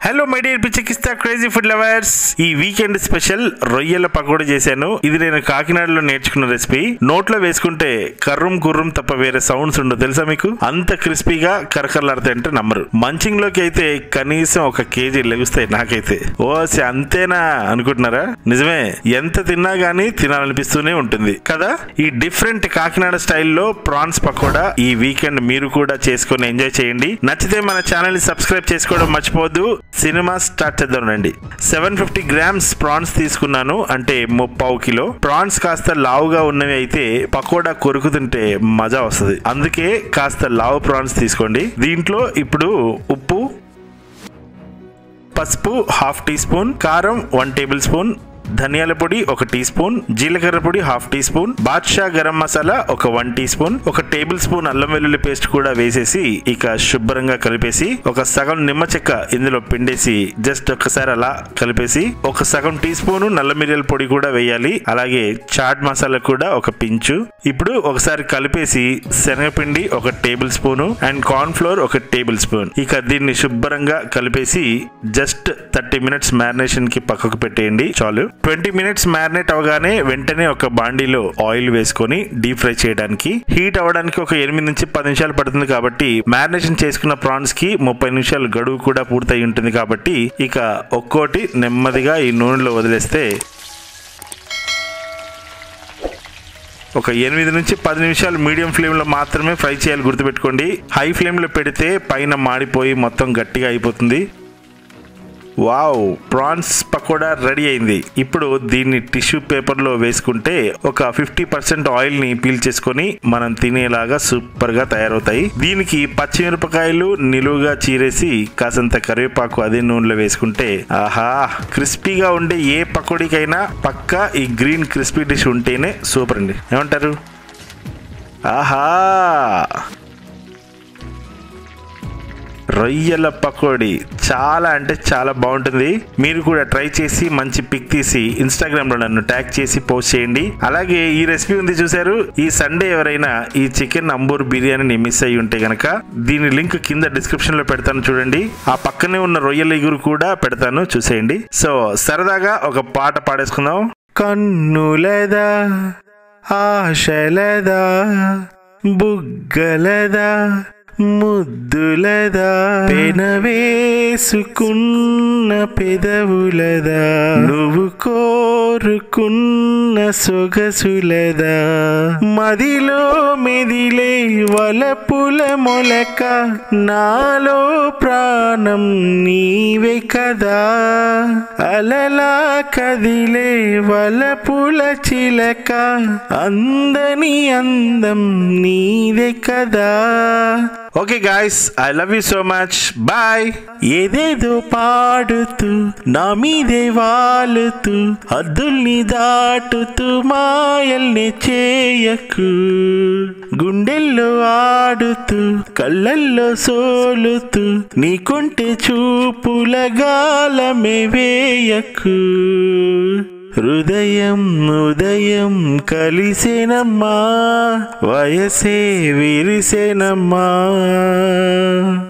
hello my dear పిచ్చకిస్తా crazy food lovers ఈ weekend special రొయ్యల పకోడీ చేశాను ఇది నేను కాకినాడలో నేర్చుకున్న రెసిపీ నోట్లో వేసుకుంటే కర్రం కుర్రం తప్ప వేరే సౌండ్స్ ఉండవు తెలుసా మీకు అంత క్రిస్పీగా కరకరలాడతాయంటే నమ్మరు మంచింగ్ లోకి అయితే కనీసం ఒక కేజీ లెగుస్తాయి నాకైతే ఓసి అంతేనా అనుకుంటున్నారా నిజమే ఎంత తిన్నా గానీ తినాలనిపిస్తూనే ఉంటుంది కదా ఈ డిఫరెంట్ కాకినాడ స్టైల్లో ప్రాన్స్ పకోడా ఈ వీకెండ్ మీరు కూడా చేసుకొని ఎంజాయ్ చేయండి నచ్చితే మన ఛానల్ ని సబ్స్క్రైబ్ చేసుకోవడం మర్చిపోవద్దు సినిమా స్టార్ట్ చేద్దాం రండి సెవెన్ ఫిఫ్టీ గ్రామ్స్ ప్రాన్స్ తీసుకున్నాను అంటే ముప్పావు కిలో ప్రాన్స్ కాస్త లావుగా ఉన్నవి అయితే పకోడా కొరుకుతుంటే మజా వస్తుంది అందుకే కాస్త లావు ప్రాన్స్ తీసుకోండి దీంట్లో ఇప్పుడు ఉప్పు పసుపు హాఫ్ టీ స్పూన్ కారం వన్ టేబుల్ స్పూన్ ధనియాల పొడి ఒక టీ స్పూన్ జీలకర్ర పొడి half teaspoon Badshah garam masala ఒక వన్ టీ స్పూన్ ఒక టేబుల్ స్పూన్ అల్లం వెల్లుల్లి పేస్ట్ కూడా వేసేసి ఇక శుభ్రంగా కలిపేసి ఒక సగం నిమ్మ చెక్క ఇందులో పిండేసి జస్ట్ ఒకసారి అలా కలిపేసి ఒక సగం టీ స్పూన్ నల్ల మిరియాల పొడి కూడా వేయాలి అలాగే చాట్ మసాలా కూడా ఒక పించు ఇప్పుడు ఒకసారి కలిపేసి శనగపిండి ఒక tablespoon and corn flour ఒక టేబుల్ స్పూన్ ఇక దీన్ని శుభ్రంగా కలిపేసి జస్ట్ థర్టీ మినిట్స్ మ్యారినేషన్ కి పక్కకు పెట్టేయండి చాలు ట్వంటీ మినిట్స్ మ్యారినేట్ అవగానే వెంటనే ఒక బాండీలో ఆయిల్ వేసుకొని డీప్ ఫ్రై చేయడానికి హీట్ అవ్వడానికి ఒక ఎనిమిది నుంచి పది నిమిషాలు పడుతుంది కాబట్టి మ్యారినేషన్ చేసుకున్న ప్రాన్స్ కి ముప్పై నిమిషాలు గడువు కూడా పూర్తయి ఉంటుంది కాబట్టి ఇక ఒక్కోటి నెమ్మదిగా ఈ నూనెలో వదిలేస్తే ఒక ఎనిమిది నుంచి పది నిమిషాలు మీడియం ఫ్లేమ్లో మాత్రమే ఫ్రై చేయాలి గుర్తుపెట్టుకోండి హై ఫ్లేమ్లో పెడితే పైన మాడిపోయి మొత్తం గట్టిగా అయిపోతుంది వావ్ ప్రాన్స్ పకోడా రెడీ అయింది ఇప్పుడు దీన్ని టిష్యూ పేపర్లో వేసుకుంటే ఒక ఫిఫ్టీ పర్సెంట్ ఆయిల్ ని పీల్ చేసుకొని మనం తినేలాగా సూపర్ గా తయారవుతాయి దీనికి పచ్చిమిరపకాయలు నిలువుగా చీరేసి కాసంత కరివేపాకు అదే నూనెలో వేసుకుంటే ఆహా క్రిస్పీగా ఉండే ఏ పకోడీకైనా పక్కా ఈ గ్రీన్ క్రిస్పీ డిష్ ఉంటేనే సూపర్ అండి ఏమంటారు ఆహా రొయ్యల పకోడీ చాలా అంటే చాలా బాగుంటుంది మీరు కూడా ట్రై చేసి మంచి పిక్ తీసి ఇన్స్టాగ్రామ్ లో నన్ను ట్యాగ్ చేసి పోస్ట్ చేయండి అలాగే ఈ రెసిపీ ఉంది చూసారు ఈ సండే ఎవరైనా ఈ చికెన్ అంబూర్ బిర్యానీని మిస్ అయ్యి ఉంటే గనక దీని లింక్ కింద డిస్క్రిప్షన్ లో పెడతాను చూడండి ఆ పక్కనే ఉన్న రొయ్యల ఎగురు కూడా పెడతాను చూసేయండి సో సరదాగా ఒక పాట పాడేసుకుందాం కన్నులదా ఆశలదా బుగ్గలదా ముద్దులదా పెనవేసుకున్న పెదవులదా నువ్వు కోరుకున్న సొగసులదా మదిలో మెదిలే వలపుల మొలక నాలో ప్రాణం నీవే కదా అలలా కదిలే వలపుల చిలక అందని అందం నీదే కదా okay guys I love you so much bye ఏదేదో పాడుతూ నా మీదే వాలుతూ హద్దుల్ని దాటుతూ మాయల్ని చేయకు గుండెల్లో ఆడుతూ కళ్ళల్లో సోలుతూ నీకుంటే చూపుల గాలమే వేయకు హృదయం ఉదయం కలిసేనమ్మా వయసే విరిసేనమ్మా